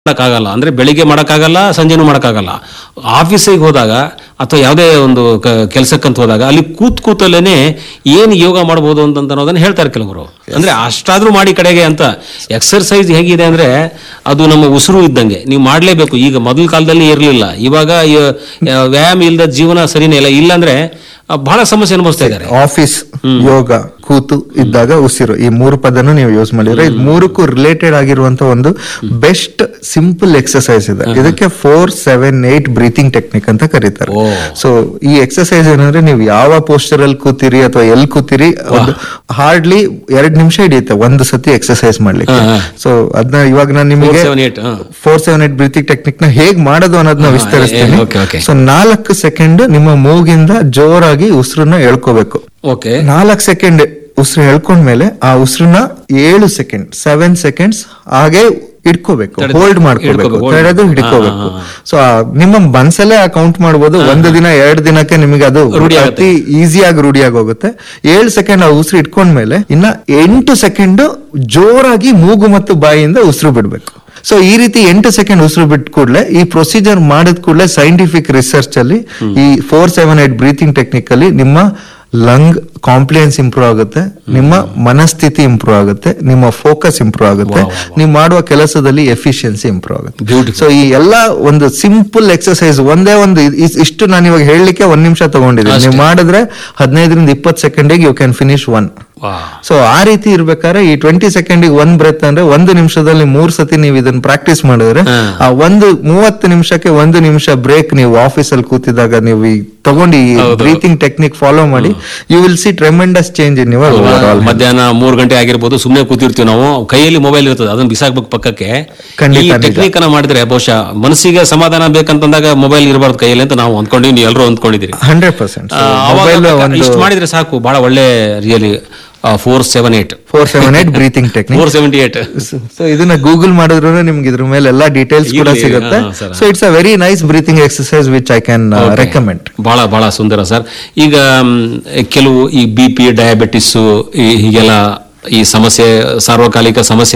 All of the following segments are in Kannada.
ಮಾಡೋಕ್ಕಾಗಲ್ಲ ಅಂದ್ರೆ ಬೆಳಿಗ್ಗೆ ಮಾಡೋಕ್ಕಾಗಲ್ಲ ಸಂಜೆನೂ ಮಾಡೋಕ್ಕಾಗಲ್ಲ ಆಫೀಸಿಗೆ ಹೋದಾಗ ಅಥವಾ ಯಾವುದೇ ಒಂದು ಕೆಲಸಕ್ಕಂತ ಹೋದಾಗ ಅಲ್ಲಿ ಕೂತ್ ಕೂತಲ್ಲೇನೆ ಏನು ಯೋಗ ಮಾಡ್ಬೋದು ಅಂತ ಅನ್ನೋದನ್ನ ಹೇಳ್ತಾರೆ ಕೆಲವರು ಅಂದ್ರೆ ಅಷ್ಟಾದ್ರೂ ಮಾಡಿ ಕಡೆಗೆ ಅಂತ ಎಕ್ಸರ್ಸೈಸ್ ಹೇಗಿದೆ ಅಂದ್ರೆ ಅದು ನಮ್ಮ ಉಸಿರು ಇದ್ದಂಗೆ ನೀವು ಮಾಡಲೇಬೇಕು ಈಗ ಮೊದಲ ಕಾಲದಲ್ಲಿ ಇರಲಿಲ್ಲ ಇವಾಗ ಯ- ಯ- ವ್ಯಾಯಾಮ ಇಲ್ಲದ ಜೀವನ ಸರಿನೇ ಇಲ್ಲ ಇಲ್ಲಾಂದ್ರೆ ಆ, ಬಹಳ ಸಮಸ್ಯೆ ಅನುಭವಿಸ್ತಾ ಇದ್ದಾರೆ ಆಫೀಸ್ ಯೋಗ ಕೂತು ಇದ್ದಾಗ ಉಸಿರು ಈ ಮೂರು ಪದನು ನೀವು ಯೂಸ್ ಮಾಡಿದ್ರೆ ಇದು ಮೂರಕ್ಕೂ ರಿಲೇಟೆಡ್ ಆಗಿರುವಂತ ಒಂದು ಬೆಸ್ಟ್ ಸಿಂಪಲ್ ಎಕ್ಸರ್ಸೈಸ್ ಇದೆ ಇದಕ್ಕೆ four seven eight breathing technique ಅಂತ ಕರೀತಾರೆ ಓ. ಸೊ ಈ ಎಕ್ಸರ್ಸೈಸ್ ಏನಂದ್ರೆ ನೀವು ಯಾವ ಪೋಸ್ಟರ್ ಅಲ್ಲಿ ಕೂತಿರಿ ಅಥವಾ ಎಲ್ಲಿ ಕೂತಿರಿ ಒಂದು ಹಾರ್ಡ್ಲಿ ಎರಡ್ ನಿಮಿಷ ಹಿಡಿಯುತ್ತೆ ಒಂದು ಸತಿ ಎಕ್ಸರ್ಸೈಸ್ ಮಾಡ್ಲಿಕ್ಕೆ ಹಾ, ಹಾ. ಸೊ ಅದನ್ನ ಇವಾಗ ನಾನು ನಿಮಗೆ seven eight four seven eight breathing technique ನ ಹೇಗ್ ಮಾಡೋದು ಅನ್ನೋದನ್ನ ಹಾ, ವಿಸ್ತರಿಸ್ತೀನಿ ಏ, okay, okay. ಸೊ ನಾಲ್ಕು ಸೆಕೆಂಡ್ ನಿಮ್ಮ ಮೂಗಿಂದ ಜೋರಾಗಿ ಉಸಿರನ್ನ ಎಳ್ಕೋಬೇಕು ಓಕೆ ನಾಲ್ಕು ಸೆಕೆಂಡ್ ಉಸಿರು ಎಳ್ಕೊಂಡ್ಮೇಲೆ ಆ ಉಸಿರನ್ನ ಏಳು ಸೆಕೆಂಡ್ ಸೆವೆನ್ ಸೆಕೆಂಡ್ಸ್ ಹಾಗೆ ಇಟ್ಕೋಬೇಕು ತಡೆದು- ಹೋಲ್ಡ್ ಮಾಡ್ಕೋಬೇಕು ಹಿಡ್ಕೋಬೇಕು, hold ತಡೆದು ಮಾಡಿ. ಹಿಡ್ಕೋಬೇಕು ಹಾ, ಹಾ, ಸೊ ನಿಮ್ಮ ಮನ್ಸಲ್ಲೇ ಆ ಕೌಂಟ್ ಮಾಡ್ಬೋದು ಒಂದು ದಿನ ಎರಡು ದಿನಕ್ಕೆ ನಿಮಗೆ ಅದು ರೂಢಿ ಆಗುತ್ತೆ. ಅತಿ ಈಸಿಯಾಗಿ ರೂಢಿಯಾಗಿ ಹೋಗುತ್ತೆ ಏಳು ಸೆಕೆಂಡ್ ಆ ಉಸಿರು ಇಟ್ಕೊಂಡ್ಮೇಲೆ ಇನ್ನ ಎಂಟು ಸೆಕೆಂಡ್ ಜೋರಾಗಿ ಮೂಗು ಮತ್ತು ಬಾಯಿಯಿಂದ ಉಸಿರು ಬಿಡ್ಬೇಕು ಸೊ ಈ ರೀತಿ ಎಂಟು ಸೆಕೆಂಡ್ ಉಸಿರು ಬಿಟ್ಟ ಕೂಡಲೇ ಈ ಪ್ರೊಸೀಜರ್ ಮಾಡಿದ ಕೂಡಲೇ ಸೈಂಟಿಫಿಕ್ ರಿಸರ್ಚ್ ಅಲ್ಲಿ ಈ four seven eight breathing technique ಅಲ್ಲಿ ನಿಮ್ಮ ಲಂಗ್ ಕಾಂಪ್ಲಿಯನ್ಸ್ ಇಂಪ್ರೂವ್ ಆಗುತ್ತೆ ನಿಮ್ಮ ಮನಸ್ಥಿತಿ ಇಂಪ್ರೂವ್ ಆಗುತ್ತೆ ನಿಮ್ಮ ಫೋಕಸ್ ಇಂಪ್ರೂವ್ ಆಗುತ್ತೆ ನೀವು ಮಾಡುವ ಕೆಲಸದಲ್ಲಿ ಎಫಿಷಿಯನ್ಸಿ ಇಂಪ್ರೂವ್ ಆಗುತ್ತೆ Beautiful. ಸೊ ಈ ಎಲ್ಲ ಒಂದು ಸಿಂಪಲ್ ಎಕ್ಸರ್ಸೈಸ್ ಒಂದೇ ಒಂದು ಇ- ಇ- ಇಷ್ಟು ನಾನು ಇವಾಗ ಹೇಳಲಿಕ್ಕೆ ಒಂದ್ ನಿಮಿಷ ತಗೊಂಡಿದ್ದೀನಿ ನೀವು ಮಾಡಿದ್ರೆ ಹದಿನೈದರಿಂದ ಇಪ್ಪತ್ತು ಸೆಕೆಂಡಿಗೆ ಯು ಕ್ಯಾನ್ ಫಿನಿಶ್ ಒನ್ ವಾ ಸೊ ಆ ರೀತಿ ಇರ್ಬೇಕಾದ್ರೆ ಈ ಟ್ವೆಂಟಿ ಸೆಕೆಂಡಿಗೆ ಒಂದ್ ಬ್ರೆತ್ ಅಂದ್ರೆ ಒಂದು ನಿಮಿಷದಲ್ಲಿ ಮೂರ್ ಸತಿ ನೀವು ಇದನ್ನ ಪ್ರಾಕ್ಟೀಸ್ ಮಾಡಿದ್ರೆ ಹಾ. ಆ ಒಂದು ಮೂವತ್ತು ನಿಮಿಷಕ್ಕೆ ಒಂದು ನಿಮಿಷ ಬ್ರೇಕ್ ನೀವು ಆಫೀಸ್ ಅಲ್ಲಿ ಕೂತಿದಾಗ ನೀವು ಈ ತಗೊಂಡು ಈ ಬ್ರೀತಿಂಗ್ ಟೆಕ್ನಿಕ್ ಫಾಲೋ ಮಾಡಿ you will see tremendous change in your overall ಮಧ್ಯಾಹ್ನ ಮೂರು ಗಂಟೆ ಆಗಿರ್ಬೋದು ಸುಮ್ಮನೆ ಕೂತಿರ್ತೀವಿ ನಾವು ಕೈಯಲ್ಲಿ ಮೊಬೈಲ್ ಇರ್ತದೆ ಅದನ್ನ ಬಿಸಾಕ್ಬೇಕು ಪಕ್ಕಕ್ಕೆ ಖಂಡಿತ ಈ ನಿಜ. ಟೆಕ್ನಿಕ್ ಅನ್ನ ಮಾಡಿದ್ರೆ ಬಹುಶಃ ಮನಸ್ಸಿಗೆ ಸಮಾಧಾನ ಬೇಕಂತಂದಾಗ ಮೊಬೈಲ್ ಇರಬಾರ್ದು ಕೈಯಲ್ಲಿ ಅಂತ ನಾವು ಅಂದ್ಕೊಂಡಿವಿ ನೀವು ಎಲ್ಲರೂ ಅಂದ್ಕೊಂಡಿದ್ದೀರಿ ಹಂಡ್ರೆಡ್ ಪರ್ಸೆಂಟ್ ಆ, ಅವಾಗ ಮೊಬೈಲ್ ಒಂದು ಇಷ್ಟು ಮಾಡಿದ್ರೆ ಸಾಕು ಬಹಳ ಒಳ್ಳೆ really four seven eight four seven eight breathing technique four seventy eight so ಇದನ್ನ ಗೂಗಲ್ ಮಾಡಿದ್ರು ನಿಮ್ಗೆ ಇದ್ರ ಮೇಲೆ ಎಲ್ಲಾ ಡೀಟೇಲ್ಸ್ ಕೂಡ ಇರ್ಲಿ, ಸಿಗುತ್ತೆ ಹಾ, sir. So it's a very nice breathing exercise which I can recommend ಬಹಳ ಬಹಳ ಸುಂದರ ಸರ್ ಈಗ ಮ್, ಕೆಲವು ಈ ಬಿ ಪಿ ಡಯಾಬಿಟಿಸ್ ಹೀಗೆಲ್ಲ ಈ ಸಮಸ್ಯೆ ಸಾರ್ವಕಾಲಿಕ ಸಮಸ್ಯೆ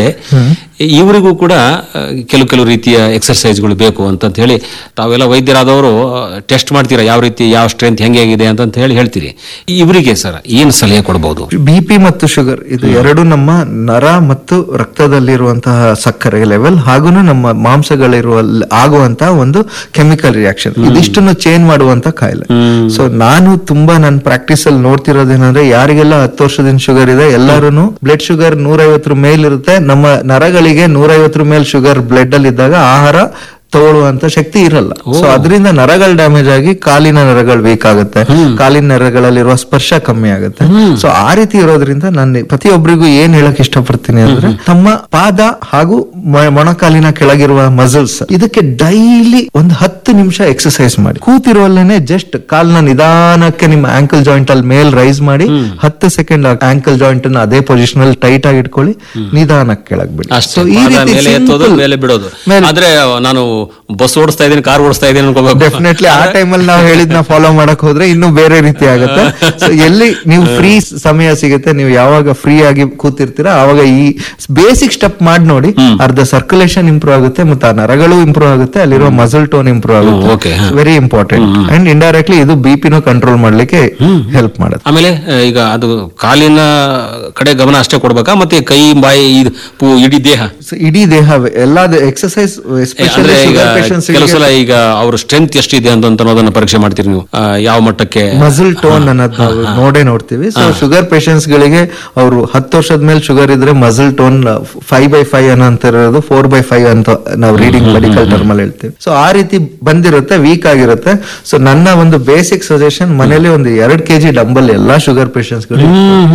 ಇವರಿಗೂ ಕೂಡ ಆ, ಕೆಲವು ಕೆಲವು ರೀತಿಯ ಎಕ್ಸರ್ಸೈಸ್ಗಳು ಬೇಕು ಅಂತ ಹೇಳಿ ತಾವೆಲ್ಲ ವೈದ್ಯರಾದವರು ಟೆಸ್ಟ್ ಮಾಡ್ತೀರಾ ಯಾವ ರೀತಿ ಯಾವ ಸ್ಟ್ರೆಂತ್ ಹೆಂಗೆ ಆಗಿದೆ ಅಂತ ಹೇಳಿ ಹೇಳ್ತೀರಿ ಇವರಿಗೆ ಸರ್ ಏನು ಸಲಹೆ ಕೊಡಬಹುದು ಬಿ ಪಿ ಮತ್ತು ಶುಗರ್ ಇದು ಎರಡು ನಮ್ಮ ನರ ಮತ್ತು ರಕ್ತದಲ್ಲಿರುವಂತಹ ಸಕ್ಕರೆ ಲೆವೆಲ್ ಹಾಗೂ ನಮ್ಮ ಮಾಂಸಗಳಿರುವ ಆಗುವಂತಹ ಒಂದು ಕೆಮಿಕಲ್ ರಿಯಾಕ್ಷನ್ ಇದಿಷ್ಟನ್ನು ಚೇಂಜ್ ಮಾಡುವಂತ ಕಾಯಿಲೆ ಸೊ ನಾನು ತುಂಬಾ ನನ್ನ ಪ್ರಾಕ್ಟೀಸ್ ಅಲ್ಲಿ ನೋಡ್ತಿರೋದೇನಂದ್ರೆ ಯಾರಿಗೆಲ್ಲ ಹತ್ತು ವರ್ಷದಿಂದ ಶುಗರ್ ಇದೆ ಎಲ್ಲರೂ ಬ್ಲಡ್ ಶುಗರ್ ನೂರೈವತ್ತರ ಮೇಲಿರುತ್ತೆ ನಮ್ಮ ನರಗಳಿಗೆ ನೂರೈವತ್ತರ ಮೇಲೆ ಶುಗರ್ ಬ್ಲಡ್ ಅಲ್ಲಿ ಇದ್ದಾಗ ಆಹಾರ ತಗೊಳ್ಳುವಂತ ಶಕ್ತಿ ಇರಲ್ಲ ಸೊ ಅದರಿಂದ ನರಗಳು ಡ್ಯಾಮೇಜ್ ಆಗಿ ಕಾಲಿನ ನರಗಳು ವೀಕ್ ಆಗುತ್ತೆ ಕಾಲಿನ ನರಗಳಲ್ಲಿರುವ ಸ್ಪರ್ಶ ಕಮ್ಮಿ ಆಗುತ್ತೆ ಸೊ ಆ ರೀತಿ ಇರೋದ್ರಿಂದ ನಾನು ಪ್ರತಿಯೊಬ್ಬರಿಗೂ ಏನ್ ಹೇಳಕ್ ಇಷ್ಟಪಡ್ತೀನಿ ಅಂದ್ರೆ ತಮ್ಮ ಪಾದ ಹಾಗೂ ಮ- ಮೊಣಕಾಲಿನ ಕೆಳಗಿರುವ ಮಸಲ್ಸ್ ಇದಕ್ಕೆ ಡೈಲಿ ಒಂದು ಹತ್ತು ನಿಮಿಷ ಎಕ್ಸರ್ಸೈಸ್ ಮಾಡಿ ಕೂತಿರುವಲ್ಲೇನೆ ಜಸ್ಟ್ ಕಾಲ್ನ ನಿಧಾನಕ್ಕೆ ನಿಮ್ಮ ಆಂಕಲ್ ಜಾಯಿಂಟ್ ಅಲ್ಲಿ ಮೇಲ್ ರೈಸ್ ಮಾಡಿ ಹತ್ತು ಸೆಕೆಂಡ್ ಆಂಕಲ್ ಜಾಯಿಂಟ್ ಅನ್ನ ಅದೇ ಪೊಸಿಷನ್ ಅಲ್ಲಿ ಟೈಟ್ ಆಗಿ ಇಟ್ಕೊಳ್ಳಿ ನಿಧಾನಕ್ಕೆ ಕೆಳಗ್ ಬಿಡಿ ಅಷ್ಟೇ ಸೊ ಈ ಪಾದ ರೀತಿ ಮೇಲೆ ಎತ್ತೋದು simple- ಮೇಲೆ ಬಿಡೋದು ಮೇಲೆ- ಆದ್ರೆ ನಾನು ಬಸ್ ಓಡಿಸ್ತಾ ಇದ್ದೀನಿ ಕಾರ್ ಓಡಿಸ್ತಾ ಇದ್ದೀನಿ ಅನ್ಕೋಬೇಕು ಡೆಫಿನೆಟ್ಲಿ ಆ ಟೈಮಲ್ಲಿ ನಾವು ಹೇಳಿದ್ನ ಫಾಲೋ ಮಾಡಕ್ ಹೋದ್ರೆ ಇನ್ನೂ ಬೇರೆ ರೀತಿ ಆಗುತ್ತೆ ಸೊ ಎಲ್ಲಿ ನೀವು ಫ್ರೀ ಸಮಯ ಸಿಗುತ್ತೆ ನೀವು ಯಾವಾಗ ಫ್ರೀ ಆಗಿ ಕೂತಿರ್ತೀರಾ ಆವಾಗ ಈ ಬೇಸಿಕ್ ಸ್ಟೆಪ್ ಮಾಡಿ ನೋಡಿ ಅರ್ಧ ಸರ್ಕ್ಯುಲೇಷನ್ ಇಂಪ್ರೂವ್ ಆಗುತ್ತೆ ಮತ್ತೆ ಆ ನರಗಳು ಇಂಪ್ರೂವ್ ಆಗುತ್ತೆ ಅಲ್ಲಿರುವ ಮಸಲ್ ಟೋನ್ ಇಂಪ್ರೂವ್ okay, ಆಗುತ್ತೆ ಹಾ. ವೆರಿ ಇಂಪಾರ್ಟೆಂಟ್ ಅಂಡ್ ಇಂಡೈರೆಕ್ಟ್ಲಿ ಇದು ಬಿ ಪಿನೂ ಕಂಟ್ರೋಲ್ ಮಾಡ್ಲಿಕ್ಕೆ ಹೆಲ್ಪ್ ಮಾಡುತ್ತೆ ಆಮೇಲೆ ಆ, ಈಗ ಅದು ಕಾಲಿನ ಕಡೆ ಗಮನ ಅಷ್ಟೇ ಕೊಡ್ಬೇಕಾ ಮತ್ತೆ ಕೈ ಬಾಯಿ ಇದು ಪೂ- ಇಡೀ ದೇಹ So ಇಡೀ ದೇಹ ಎಲ್ಲ ಎಕ್ಸರ್ಸೈಸ್ ಏ, ಎಸ್ಪೆಷಲಿ ಅಂದ್ರೆ ಈಗ ಶುಗರ್ ಪೇಷಂಟ್ಸ್ ಕೆಲವು ಸಲ ಈಗ ಅವ್ರ ಸ್ಟ್ರೆಂತ್ ಎಷ್ಟಿದೆ ಅಂತ ಅನ್ನೋದನ್ನ ಪರೀಕ್ಷೆ ಮಾಡ್ತೀರಿ ನೀವು ಆ, ಯಾವ ಮಟ್ಟಕ್ಕೆ ಮಸಲ್ ಟೋನ್ ಅನ್ನೋದು ನಾವು ನೋಡೇ ನೋಡ್ತೀವಿ ಸೊ ಶುಗರ್ ಪೇಷಂಟ್ಸ್ ಗಳಿಗೆ ಅವರು ಹತ್ತು ವರ್ಷದ ಮೇಲೆ ಶುಗರ್ ಇದ್ರೆ muscle tone five by five ಅನ್ನೋ ಅಂತ ಇರೋದು ಫೋರ್ ಬೈ ಫೈವ್ ಅಂತ ನಾವು ರೀಡಿಂಗ್ ಮೆಡಿಕಲ್ ಟರ್ಮ್ ಅಲ್ಲಿ ಹೇಳ್ತೀವಿ ಸೊ ಆ ರೀತಿ ಬಂದಿರುತ್ತೆ ವೀಕ್ ಆಗಿರುತ್ತೆ ಸೊ ನನ್ನ ಒಂದು ಬೇಸಿಕ್ ಸಜೆಷನ್ ಮನೇಲಿ ಒಂದು ಎರಡ್ ಕೆಜಿ ಡಂಬಲ್ ಎಲ್ಲಾ ಶುಗರ್ ಪೇಷಂಟ್ಸ್ ಗಳಿಗೆ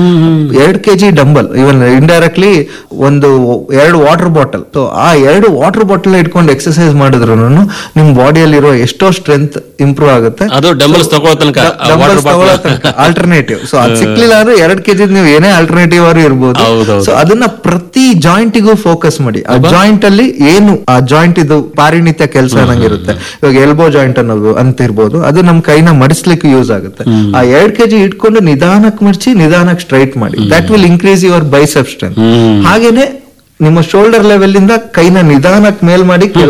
ಎರಡ್ ಕೆಜಿ ಡಂಬಲ್ ಇವನ್ ಇಂಡೈರೆಕ್ಟ್ಲಿ ಒಂದು ಎರಡು ವಾಟರ್ ಬಾಟಲ್ ಸೊ ಆ ಎರಡು ವಾಟರ್ ಬಾಟಲ್ ಇಟ್ಕೊಂಡು ಎಕ್ಸರ್ಸೈಸ್ ಮಾಡಿದ್ರು ನಿಮ್ ಬಾಡಿಯಲ್ಲಿರೋ ಎಷ್ಟೋ ಸ್ಟ್ರೆಂತ್ ಇಂಪ್ರೂವ್ ಆಗುತ್ತೆ ಅದು ಡಂಬಲ್ಸ್ ತಗೊಳ್ಳೋ ತನಕ ವಾಟರ್ ಬಾಟಲ್ ಆಲ್ಟರ್ನೇಟಿವ್ ಸೊ ಅದು ಸಿಕ್ಲಿಲ್ಲ ಅಂದ್ರೆ ಎರಡ್ ಕೆಜಿ ನೀವು ಏನೇ ಆಲ್ಟರ್ನೇಟಿವ್ ಆದ್ರೂ ಇರ್ಬೋದು ಹೌದೌದು. ಸೊ ಅದನ್ನ ಪ್ರತಿ ಜಾಯಿಂಟಿಗೂ ಫೋಕಸ್ ಮಾಡಿ ಆ ಜಾಯಿಂಟ್ ಅಲ್ಲಿ ಏನು ಆ ಜಾಯಿಂಟ್ ಇದು ಪಾರಿಣಿತ್ಯ ಕೆಲಸ ಅನ್ನಂಗಿರುತ್ತೆ ಇವಾಗ ಎಲ್ಬೋ ಜಾಯಿಂಟ್ ಅನ್ನೋದು ಅಂತ ಇರ್ಬೋದು ಅದು ನಮ್ ಕೈನ ಮಡಿಸ್ಲಿಕ್ಕೆ ಯೂಸ್ ಆಗುತ್ತೆ ಆ ಎರಡ್ ಕೆಜಿ ಇಟ್ಕೊಂಡು ನಿಧಾನಕ್ಕೆ ಮಡ್ಚಿ ನಿಧಾನಕ್ಕೆ ಸ್ಟ್ರೈಟ್ ಮಾಡಿ that will increase your bicep strength ಹಾಗೇನೆ ನಿಮ್ಮ ಶೋಲ್ಡರ್ ಲೆವೆಲ್ ಇಂದ ಕೈನ ನಿಧಾನಕ್ಕೆ ಮೇಲ್ ಮಾಡಿ ಕೆಳಗೆ